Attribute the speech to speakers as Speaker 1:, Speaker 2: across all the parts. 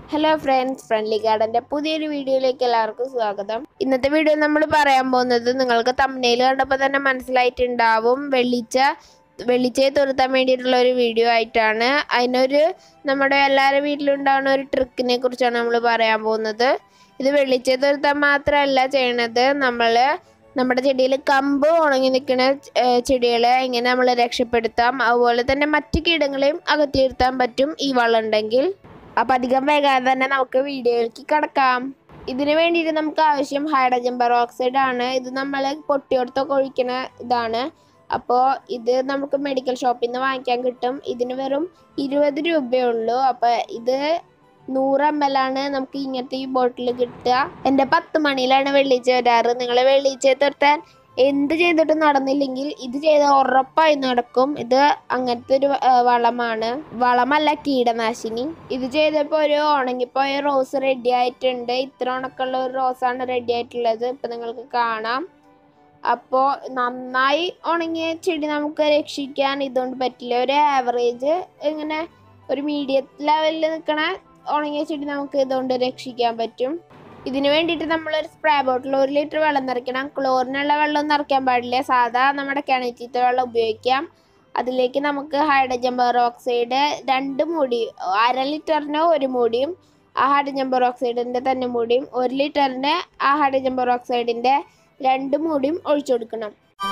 Speaker 1: hello friends friendly ഗാർഡന്റെ പുതിയൊരു വീഡിയോയിലേക്ക് എല്ലാവർക്കും സ്വാഗതം ഇന്നത്തെ വീഡിയോ നമ്മൾ പറയാൻ പോകുന്നത് നിങ്ങൾക്ക് തമ്മനയിൽ കണ്ടപ്പോൾ തന്നെ മനസ്സിലായിട്ടുണ്ടാവും വെള്ളിച്ച വെള്ളിച്ചയെ തുരത്താൻ വേണ്ടിയിട്ടുള്ള ഒരു വീഡിയോ ആയിട്ടാണ് അതിനൊരു നമ്മുടെ എല്ലാവരുടെ വീട്ടിലുണ്ടാകുന്ന ഒരു ട്രിക്കിനെ കുറിച്ചാണ് നമ്മൾ പറയാൻ പോകുന്നത് ഇത് വെള്ളിച്ചയെ തുരത്താൻ മാത്രമല്ല ചെയ്യണത് നമ്മൾ നമ്മുടെ ചെടിയിൽ കമ്പ് ഉണങ്ങി നിൽക്കുന്ന ചെടികളെ എങ്ങനെ നമ്മൾ രക്ഷപ്പെടുത്താം അതുപോലെ തന്നെ മറ്റു കീടങ്ങളെയും അകറ്റി നിർത്താൻ പറ്റും ഈ വളം ഉണ്ടെങ്കിൽ അപ്പം അധികം വൈകാതെ തന്നെ നമുക്ക് വീഡിയോയിലേക്ക് കിടക്കാം ഇതിന് വേണ്ടിയിട്ട് നമുക്ക് ആവശ്യം ഹൈഡ്രജൻ പെറോക്സൈഡ് ആണ് ഇത് നമ്മൾ പൊട്ടിയോടത്തൊക്കെ ഒഴിക്കുന്ന ഇതാണ് അപ്പോൾ ഇത് നമുക്ക് മെഡിക്കൽ ഷോപ്പിൽ നിന്ന് വാങ്ങിക്കാൻ കിട്ടും ഇതിന് വെറും ഇരുപത് രൂപയേ ഉള്ളൂ അപ്പോൾ ഇത് നൂറ് എം എൽ ആണ് നമുക്ക് ഇങ്ങനത്തെ ഈ ബോട്ടിൽ കിട്ടുക എൻ്റെ പത്ത് മണിയിലാണ് വെള്ളിച്ച വരാറ് നിങ്ങൾ വെള്ളിച്ച തുരത്താൻ എന്ത് ചെയ്തിട്ടും നടന്നില്ലെങ്കിൽ ഇത് ചെയ്ത ഉറപ്പായി നടക്കും ഇത് അങ്ങനത്തെ ഒരു ആ, വളമാണ് വളമല്ല കീടനാശിനി ഇത് ചെയ്തപ്പോൾ ഒരു ഉണങ്ങിപ്പോയ റോസ് റെഡി ആയിട്ടുണ്ട് ഇത്ര ഉണക്കമുള്ള ഒരു റോസാണ് റെഡി ആയിട്ടുള്ളത് ഇപ്പം നിങ്ങൾക്ക് കാണാം അപ്പോൾ നന്നായി ഉണങ്ങിയ ചെടി നമുക്ക് രക്ഷിക്കാൻ ഇതുകൊണ്ട് പറ്റില്ല ഒരു ആവറേജ് ഇങ്ങനെ ഒരു മീഡിയം ലെവലിൽ നിൽക്കണ ഉണങ്ങിയ ചെടി നമുക്ക് ഇതുകൊണ്ട് രക്ഷിക്കാൻ പറ്റും ഇതിന് വേണ്ടിയിട്ട് നമ്മളൊരു സ്പ്രേ ബോട്ടിൽ ഒരു ലിറ്റർ വെള്ളം നിറയ്ക്കണം ക്ലോറിനുള്ള വെള്ളം നിറയ്ക്കാൻ പാടില്ല സാധാ നമ്മുടെ കിണറ്റിത്തെ വെള്ളം ഉപയോഗിക്കാം അതിലേക്ക് നമുക്ക് ഹൈഡ്രജൻ പെറോക്സൈഡ് രണ്ട് മൂടി അര ലിറ്ററിന് ഒരു മൂടിയും ആ ഹൈഡ്രജൻ പെറോക്സൈഡിൻ്റെ തന്നെ മൂടിയും ഒരു ലിറ്ററിൻ്റെ ആ ഹൈഡ്രജൻ പെറോക്സൈഡിൻ്റെ രണ്ട് മൂടിയും ഒഴിച്ചു കൊടുക്കണം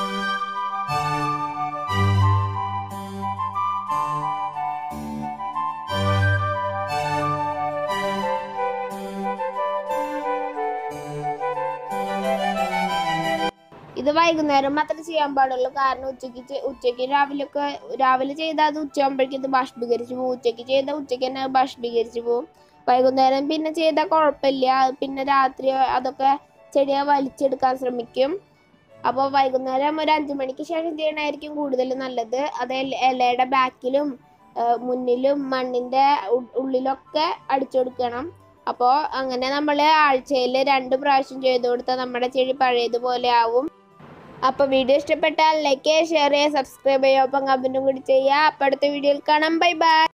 Speaker 1: ഇത് വൈകുന്നേരം മാത്രമേ ചെയ്യാൻ പാടുള്ളൂ കാരണം ഉച്ചയ്ക്ക് ചെ- ഉച്ചയ്ക്ക് രാവിലെയൊക്കെ രാവിലെ ചെയ്താൽ അത് ഉച്ചയാകുമ്പോഴേക്കും ഇത് ബാഷ്പീകരിച്ച് പോകും ഉച്ചയ്ക്ക് ചെയ്താൽ ഉച്ചയ്ക്ക് തന്നെ അത് ബാഷ്പീകരിച്ച് പോകും വൈകുന്നേരം പിന്നെ ചെയ്താൽ കുഴപ്പമില്ല അത് പിന്നെ രാത്രി അതൊക്കെ ചെടിയെ വലിച്ചെടുക്കാൻ ശ്രമിക്കും അപ്പോൾ വൈകുന്നേരം ഒരു അഞ്ച് മണിക്ക് ശേഷം ചെയ്യണമായിരിക്കും കൂടുതൽ നല്ലത് അത് ഇല- ഇലയുടെ ബാക്കിലും മുന്നിലും മണ്ണിൻ്റെ ഉള്ളിലൊക്കെ അടിച്ചു കൊടുക്കണം അപ്പോൾ അങ്ങനെ നമ്മൾ ആഴ്ചയിൽ രണ്ട് പ്രാവശ്യം ചെയ്തു കൊടുത്താൽ നമ്മുടെ ചെടി പഴയതുപോലെ ആവും അപ്പോൾ വീഡിയോ ഇഷ്ടപ്പെട്ടാൽ ലൈക്ക് ചെയ്യുക ഷെയർ ചെയ്യുക സബ്സ്ക്രൈബ് ചെയ്യുക ഒപ്പം കമൻറ്റും കൂടി ചെയ്യുക അപ്പോൾ അടുത്ത വീഡിയോയിൽ കാണാം ബൈ ബൈ